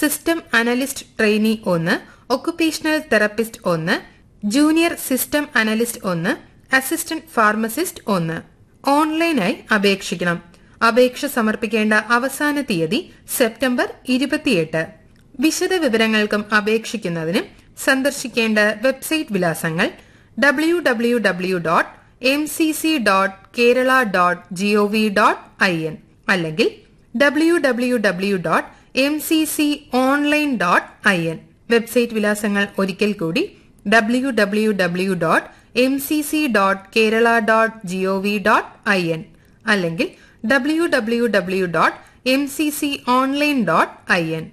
system analyst trainee ഒന്ന് occupational therapist ഒന്ന് junior system analyst ഒന്ന് അസിസ്റ്റന്റ് ഫാർമസിസ്റ്റ് ഒന്ന് ഓൺലൈനായി അപേക്ഷിക്കണം അപേക്ഷ സമർപ്പിക്കേണ്ട അവസാന തീയതി സെപ്റ്റംബർ ഇരുപത്തിയെട്ട് വിശദ വിവരങ്ങൾക്കും അപേക്ഷിക്കുന്നതിനും സന്ദർശിക്കേണ്ട വെബ്സൈറ്റ് വിലാസങ്ങൾ W W W dot M C C dot Kerala dot G O V dot I N അല്ലെങ്കിൽ W W W dot M C C online dot I N website വിലാസങ്ങൾ ഒരിക്കൽ കൂടി W W W dot M C C dot Kerala dot G O V dot I N അല്ലെങ്കിൽ W W W dot M C C online dot I N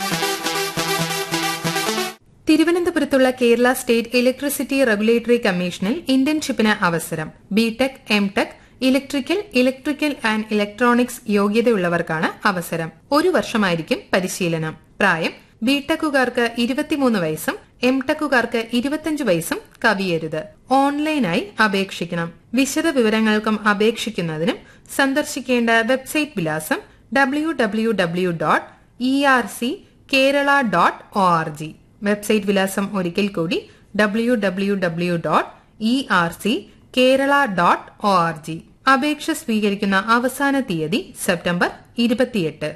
തിരുവനന്തപുരത്തുള്ള Kerala state electricity regulatory കമ്മീഷനിൽ ഇന്റേൺഷിപ്പിന് അവസരം B Tech M Tech electrical electrical and electronics യോഗ്യതയുള്ളവർക്കാണ് അവസരം ഒരു വർഷമായിരിക്കും പരിശീലനം പ്രായം ബിടെക്കുകാർക്ക് ഇരുപത്തിമൂന്ന് വയസ്സും എംടെക്കുകാർക്ക് ഇരുപത്തിയഞ്ച് വയസ്സും കവിയരുത് ഓൺലൈനായി അപേക്ഷിക്കണം വിശദ വിവരങ്ങൾക്കും അപേക്ഷിക്കുന്നതിനും സന്ദർശിക്കേണ്ട വെബ്സൈറ്റ് വിലാസം W W W dot E R C Kerala dot O R G website വിലാസം ഒരിക്കൽ കൂടി W W W dot E R C Kerala dot O R G അപേക്ഷ സ്വീകരിക്കുന്ന അവസാന തീയതി സെപ്റ്റംബർ ഇരുപത്തിയെട്ട്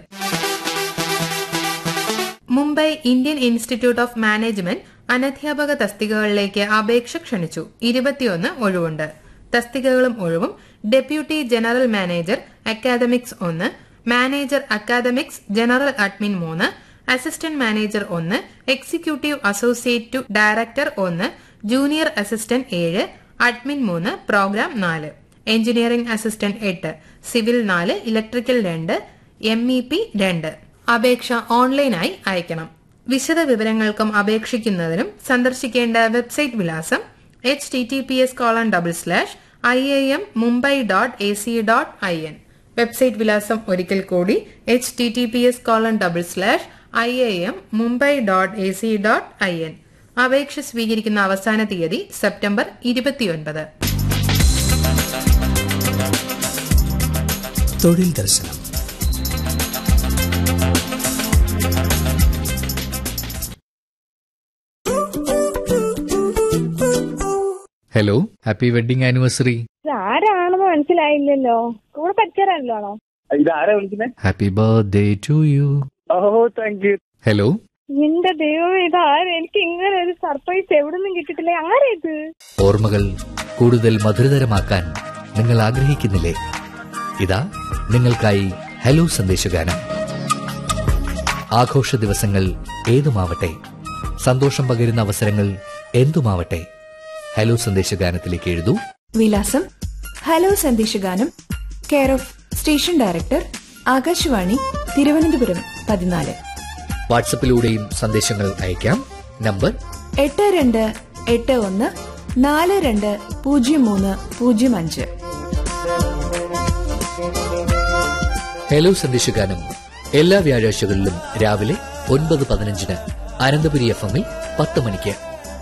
Mumbai Indian institute of management അനധ്യാപക തസ്തികകളിലേക്ക് അപേക്ഷ ക്ഷണിച്ചു ഇരുപത്തിയൊന്ന് ഒഴിവുണ്ട് തസ്തികകളും ഒഴിവും ഡെപ്യൂട്ടി ജനറൽ മാനേജർ അക്കാദമിക്സ് ഒന്ന് മാനേജർ അക്കാദമിക്സ് ജനറൽ അഡ്മിൻ മൂന്ന് അസിസ്റ്റന്റ് മാനേജർ ഒന്ന് എക്സിക്യൂട്ടീവ് അസോസിയേറ്റ് ടു ഡയറക്ടർ ഒന്ന് ജൂനിയർ അസിസ്റ്റന്റ് ഏഴ് അഡ്മിൻ മൂന്ന് പ്രോഗ്രാം നാല് എഞ്ചിനീയറിംഗ് അസിസ്റ്റന്റ് എട്ട് സിവിൽ നാല് ഇലക്ട്രിക്കൽ രണ്ട് എം ഇ പി രണ്ട് അപേക്ഷ ഓൺലൈനായി അയക്കണം വിശദ വിവരങ്ങൾക്കും അപേക്ഷിക്കുന്നതിനും സന്ദർശിക്കേണ്ട വെബ്സൈറ്റ് വിലാസം H T T P S colon double slash I I M Mumbai dot A C dot I N website വിലാസം ഒരിക്കൽ കൂടി H T T P S colon double slash I I M Mumbai dot A C dot I N അപേക്ഷ സ്വീകരിക്കുന്ന അവസാന തീയതി September ഇരുപത്തിയൊൻപത് തൊഴിൽ ദർശനം ഹലോ ഹാപ്പി വെഡിങ് ആനിവേഴ്സറി ഇത് ആരാണെന്ന് മനസ്സിലായില്ലല്ലോ കൂടെ പഠിച്ചവരാണല്ലോ ഇതാരാ വിളിക്കുന്നത് happy birthday to you oh thank you hello എന്റെ ദൈവം ഇത് ആര് എനിക്ക് ഇങ്ങനെ ഒരു സർപ്രൈസ് എവിടെ നിന്നും കിട്ടിയിട്ടില്ല ആരാ ഇത് ഓർമ്മകൾ കൂടുതൽ മധുരതരമാക്കാൻ നിങ്ങൾ ആഗ്രഹിക്കുന്നില്ലേ ഇതാ നിങ്ങൾക്കായി ഹലോ സന്ദേശഗാനം ആഘോഷ ദിവസങ്ങൾ ഏതുമാവട്ടെ സന്തോഷം പകരുന്ന അവസരങ്ങൾ എന്തുമാവട്ടെ ഹലോ സന്ദേശഗാനത്തിലേക്ക് എഴുതൂ വിലാസം ഹലോ സന്ദേശഗാനം care of station director Akashvani Thiruvananthapuram പതിനാല് വാട്സപ്പിലൂടെയും സന്ദേശങ്ങൾ അയക്കാം നമ്പർ എട്ട് രണ്ട് എട്ട് ഒന്ന് നാല് രണ്ട് പൂജ്യം മൂന്ന് പൂജ്യം അഞ്ച് ഹലോ സന്ദേശഗാനം എല്ലാ വ്യാഴാഴ്ചകളിലും രാവിലെ ഒൻപത് പതിനഞ്ചിന് അനന്തപുരി എഫ് എമ്മിൽ പത്ത് മണിക്ക്